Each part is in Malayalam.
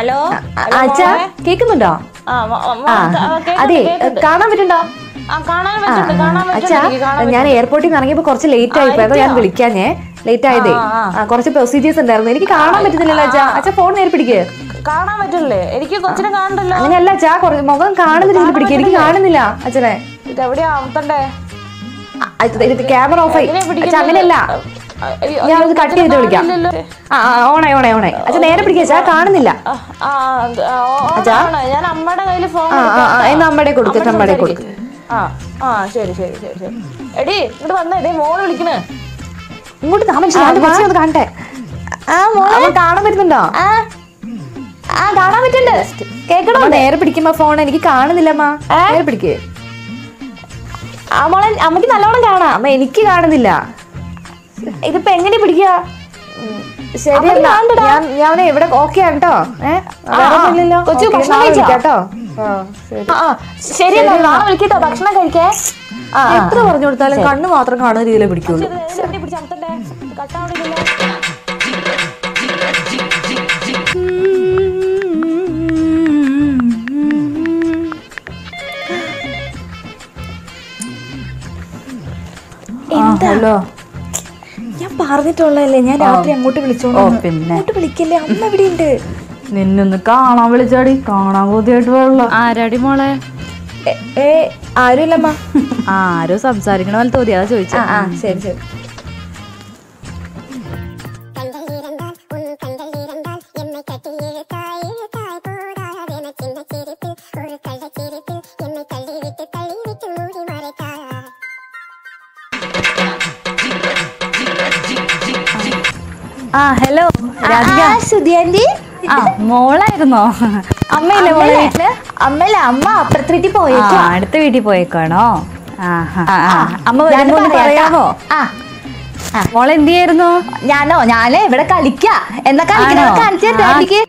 ഹലോ അച്ഛാ കേക്കുന്നുണ്ടോ ആ മ- മ- ആ ആ, കേക്കുന്നുണ്ട്, അതെ കേക്കുന്നുണ്ട്. കാണാൻ പറ്റുണ്ടോ ആ കാണാൻ പറ്റുന്നുണ്ട് കാണാൻ അച്ഛാ പറ്റുന്നുണ്ട് എനിക്ക് കാണാൻ ഞാൻ എയർപോർട്ടിൽ നിന്ന് ഇറങ്ങിയപ്പോ കുറച്ച് ലേറ്റ് ആയി പോയി അതോ ഞാൻ വിളിക്കാഞ്ഞേ ലേറ്റ് ആയതേ ആ, ആ. ആ, കുറച്ച് പ്രൊസീജിയേഴ്സ് ഉണ്ടായിരുന്നു എനിക്ക് കാണാൻ പറ്റുന്നില്ലല്ലോ അച്ഛാ അച്ഛാ ഫോൺ നേരെ പിടിക്ക് പറ്റും. കാണാൻ പറ്റില്ലേ എനിക്ക് കൊച്ചിനെ കാണണ്ടല്ലോ അങ്ങനെയല്ല അച്ഛാ കുറച്ച് മുഖം കാണുന്ന രീതിയിൽ പിടിക്കുക എനിക്ക് കാണുന്നില്ല അച്ഛനെ ഇത് എവിടെയാ അമർത്തണ്ടേ ക്യാമറ ഓഫ് ആയി എങ്ങനെയാ പിടിക്കുന്നത്? അച്ഛാ അങ്ങനെയല്ല അയ്യോ, ഞാൻ അത് കട്ട് ചെയ്ത് വിളിക്കാം കാണില്ലല്ലോ. ആ ആ, ഓണായി ഓണായി ഓണായി അച്ഛാ നേരെ പിടിക്കുക അച്ഛാ കാണുന്നില്ല ആ, ആ, അത്, ആ, ഓ, ഓ, ആണ്. ഞാൻ അമ്മയുടെ കയ്യിൽ ഫോൺ ആ ആ ആ എന്നാ അമ്മയുടെ കൊടുക്ക് അമ്മയുടെ കൊടുക്ക് ആ ആ ശരി ശരി ശരി ശരി എടി ഇങ്ങോട്ട് വന്നേ ഇതേ മോള് വിളിക്കണേ ഇങ്ങോട്ട് താ മനുഷ്യൻ ഞാൻ കൊച്ചിനെ ഒന്ന് കാണട്ടെ അവൻ കാണാൻ പറ്റുന്നുണ്ടോ ആ കാണാൻ പറ്റുന്നുണ്ട് കേക്കണോ അമ്മ നേരെ പിടിക്കുമ്പോ ഫോൺ എനിക്ക് കാണുന്നില്ല അമ്മ നേരെ പിടിക്ക് ആ മോളെ അമ്മക്ക് നല്ലോണം കാണാം അമ്മ എനിക്ക് കാണുന്നില്ല ഇതിപ്പോ എങ്ങനെ പിടിക്കുക ശരി അമ്മ എന്നാ. കാണണ്ടടാ. ഞാൻ ഞാൻ ഇവിടെ ഓക്കെ ആണ് കേട്ടോ ഏഹ് വേറെ ഒന്നുമില്ലല്ലോ കൊച്ചു Okay, ഭക്ഷണം നാളെ കഴിച്ചോ? വിളിക്കാം കേട്ടോ ആ, ശരി. ആ, ആ, ശരി എന്നാ നാളെ വിളിക്കട്ടോ ഭക്ഷണം കഴിക്കേ ആ, എത്ര പറഞ്ഞു കൊടുത്താലും കണ്ണ് മാത്രം കാണുന്ന രീതിയിലേ പിടിക്കുള്ളൂ ഹലോ ഞാൻ പറഞ്ഞിട്ടുള്ളതല്ലേ ഞാൻ രാത്രി അങ്ങോട്ട് വിളിച്ചോണ്ട് ഓ വന്നു. പിന്നെ അങ്ങോട്ട് വിളിക്കല്ലേ അമ്മ ഇവിടെ ഉണ്ട് നിന്നൊന്ന് കാണാൻ വിളിച്ചാടി കാണാൻ കൊതിയായിട്ട് വെള്ള ആരാടി മോളെ ഏ ആരുമില്ലമ്മ ആരോ സംസാരിക്കണ പോലെ തോന്നി അതാ ചോദിച്ചു ആ ആ ശരി ശരി കണ്ടലിരണ്ടാൽ ഉൻ കണ്ടലിരണ്ടാൽ എന്നെ കട്ടിയിഴുത്തായി ഇഴുത്തായി പോരാതെന ചിന്ന ചിരിപ്പിൽ ഒരു കള്ളച്ചിരിപ്പിൽ എന്നെ തള്ളിവിട്ട് തള്ളിവിട്ട് മൂടി മറയ്ക്കാ ആ ഹലോ രാധിക സുധി ആന്റി ആ മോളായിരുന്നോ അമ്മയില്ലേ മോളെ വീട്ടില് അമ്മല്ല അമ്മ അപ്പുറത്തെ വീട്ടിൽ ആ പോയേക്കാ അടുത്ത വീട്ടിൽ പോയേക്കാണോ ആഹാ. ആ, ആ. അമ്മ ഞാൻ വരുമ്പോ ഒന്ന് പറയാം. പറയാമോ ആ മോളെ എന്ത് ചെയ്യായിരുന്നു ഞാനോ ഞാന് ഇവിടെ കളിക്കാ എന്നാ കളിക്കണ ആണോ? കാണിച്ചു തരട്ടെ ആ. ആന്റിക്ക്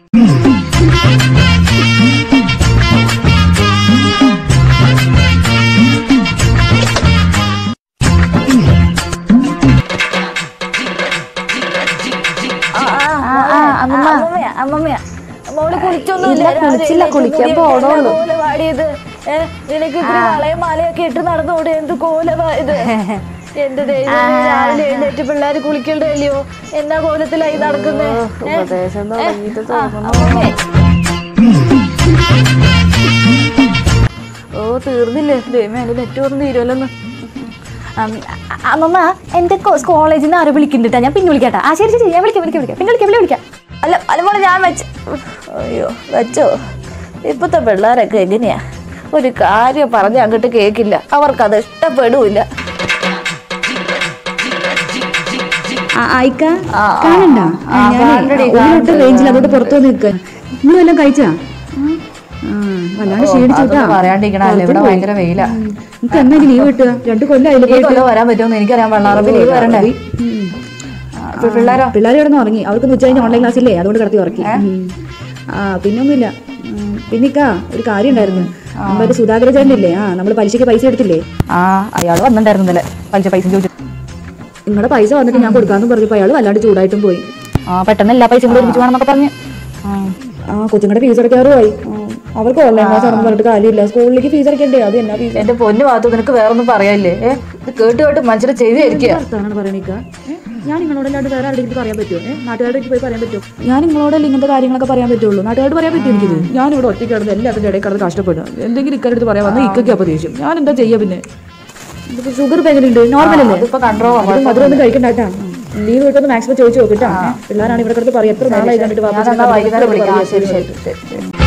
അമ്മമ്മയാ അമ്മമ്മയാ മോള് കുളിച്ചൊന്നുമില്ല ഇല്ല, കുളിച്ചില്ല, കുളിക്കാൻ പോണുള്ളൂ. കോല പാടിയത് ഏ, നിനക്ക് ഇത്തിരി വളയും മാലയൊക്കെ ഇട്ട് നടന്നോടെ എന്ത് കോലവാ ഇത് എന്റെ ദൈവമേ, രാവിലെ എഴുന്നേറ്റ് പിള്ളേര് കുളിക്കണ്ടേ അല്ലയോ എന്നാ കോലത്തിലായി നടക്കുന്നേ ഏ? ഏ? ആ, അമ്മമ്മേ. ഓ തീർന്നില്ലേ ദൈവം എന്റെ നെറ്റ് ഓർന്ന് തീരുമല്ലോ അമ്മമ്മ എന്റെ കോളേജിൽ നിന്ന് ആരോ വിളിക്കുന്നുണ്ട് ട്ടാ. ഞാൻ പിന്നെ വിളിക്കാട്ടാ ആ ശരി ശരി ഞാൻ വിളിക്കാം വിളിക്കാം വിളിക്കാം പിന്നെ വിളിക്കാം പിന്നെ വിളിക്കാം അല്ല അല്ല മോളെ ഞാൻ വെച്ച് അയ്യോ വെച്ചോ ഇപ്പത്തെ പിള്ളേരൊക്കെ എങ്ങനെയാ ഒരു കാര്യം പറഞ്ഞ് അങ്ങോട്ട് കേൾക്കില്ല അവർക്കത് ഇഷ്ടപ്പെടൂല അയക്ക ആ, ആ. കാണണ്ട ആ, കാണണ്ടെടി, ഉള്ളിലോട്ട് റേഞ്ചിൽ അതോട്ട് പുറത്തു വന്ന് നിൽക്കുക നിങ്ങൾ വല്ലതും കഴിച്ചാ ആ, വല്ലാണ്ട് ക്ഷീണിച്ചുട്ടാ പറയാണ്ടിരിക്കണല്ലേ ഇവിടെ ഭയങ്കര വെയിലാ നിങ്ങൾക്ക് എന്നാ ലീവ് കിട്ടുക രണ്ട് കൊല്ലം ഈ കൊല്ലം വരാൻ പറ്റുമെന്ന് എനിക്കറിയാൻ വെള്ളാറമ്പ് ലീവ് വരണ്ടേ പിള്ളേരോ പിള്ളേർ കിടന്ന് ഉറങ്ങി അവർക്ക് ഉച്ച കഴിഞ്ഞ് ഓൺലൈൻ ക്ലാസ് ഇല്ലേ അതുകൊണ്ട് കിടത്തി ഉറക്കി ഉം. ആ പിന്നൊന്നുമില്ല ഉം, പിന്നിക്കാ ഒരു കാര്യം ഉണ്ടായിരുന്നു നമ്മുടെ സുധാകര ചേട്ടനില്ലേ ആ നമ്മൾ പലിശയ്ക്ക് പൈസ എടുത്തില്ലേ ആ അയാൾ വന്നിട്ടുണ്ടായിരുന്നില്ലേ പലിശ പൈസ ചോദിച്ചു നിങ്ങളുടെ പൈസ വന്നിട്ട് ഞാൻ കൊടുക്കാന്ന് പറഞ്ഞപ്പോൾ അയാൾ വല്ലാണ്ട് ചൂടായിട്ടും പോയി ആ പെട്ടെന്ന് എല്ലാ പൈസയും കൂടെ ഒരുമിച്ച് വേണമെന്നൊക്കെ പറഞ്ഞ് ആ കൊച്ചുങ്ങളുടെ ഫീസ് അടയ്ക്കാറുമായി അവർക്ക് ഓൺലൈൻ ക്ലാസ് ആണെന്ന് പറഞ്ഞിട്ട് കാര്യമില്ല സ്കൂളിലേക്ക് ഫീസ് അടയ്ക്കണ്ടേ അത് എന്നാ ഫീസ് എന്റെ പൊന്നു ഭാഗത്ത് നിനക്ക് വേറൊന്നും പറയാനില്ലേ ഏ ഇത് കേട്ട് കേട്ട് മനുഷ്യരെ ചെയ്തിരിക്കുക വർത്താനാണ് പറയണേക്ക ഞാൻ നിങ്ങളോടല്ലാണ്ട് വേറെ ആരുടെ പറയാൻ പറ്റുമോ ഏ നാട്ടുകാരുടെ അടുത്ത് പോയി പറയാൻ പറ്റുമോ ഞാൻ നിങ്ങളോടല്ല ഇങ്ങനത്തെ കാര്യങ്ങളൊക്കെ പറയാൻ പറ്റുള്ളൂ നാട്ടുകാരോട് പറയാൻ പറ്റും എനിക്കിത് ഞാൻ ഇവിടെ ഒറ്റയ്ക്ക് കിടന്ന് എല്ലാവരുടെ ഇടയിൽ കിടന്ന് കഷ്ടപ്പെടും എന്തെങ്കിലും ഇക്കാരുടെ അടുത്ത് പറയാൻ വന്നാൽ ഇക്കൊക്കെ അപ്പോൾ ദേഷ്യം ഞാൻ എന്താ ചെയ്യാ പിന്നെ ഇതിപ്പോ ഷുഗർ ഇപ്പൊ എങ്ങനെയുണ്ട് നോർമൽ അല്ലേ അതിപ്പോ control ആവും. അതും മധുരം ഒന്നും കഴിക്കണ്ടാട്ടാ ലീവ് കിട്ടുന്ന മാക്സിമം ചോദിച്ചു നോക്കിട്ടാ പിള്ളേരാണ് ഇവിടെ കിടന്ന് പറയാം എത്ര നാളായി കണ്ടിട്ട് വാപ്പച്ചി ഞാൻ എന്നാ വൈകുന്നേരം വിളിക്കാം ആ, ശരി ശരി ശരി